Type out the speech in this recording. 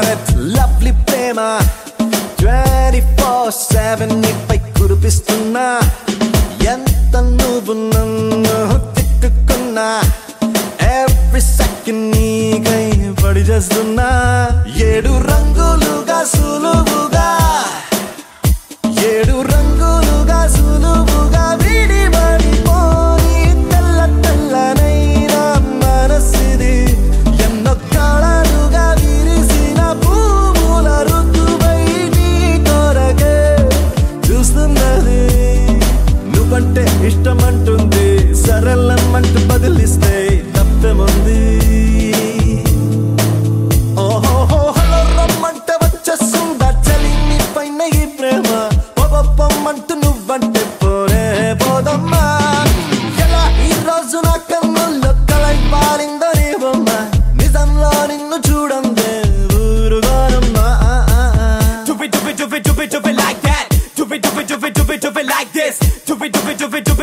Planet lovely ప్రేమ twenty four seven నీపై కురిపిస్తున్నా ఎంత నువ్వు నన్ను తిట్టుకున్నా ఎవ్రీ సెకండ్ నీకై పడి చేస్తున్నా ఏడు రంగులుగా సులువుగా ఏడు రంగులుగా సులువుగా విడిపడిపోని తెల్ల తెల్లనైన మనసిది ఎన్నో కళలుగా విరిసిన పువ్వుల ఋతువై నీ కొరకే చూస్తున్నది నువ్వంటే ఇష్టమంటుంది సరళమంటూ బదిలిస్తే తప్పేముంది ఓహోహో హలో రమ్మంటే వచ్చేస్తుందా చలి నీ పైన ఈ ప్రేమ పొగప్పమ్మంటూ నువ్వంటే పోరే పోదమ్మా ఎలా ఈ రోజు నా కన్నుల్లో కలై పారిందో నీ బొమ్మ నిజంలో నిన్ను చూడందే ఊరుగోనమ్మా Do it, do it, do it, do it, do it like that. Do it, do it, do it, do it, do it like this. Do it, do it, do it, do it,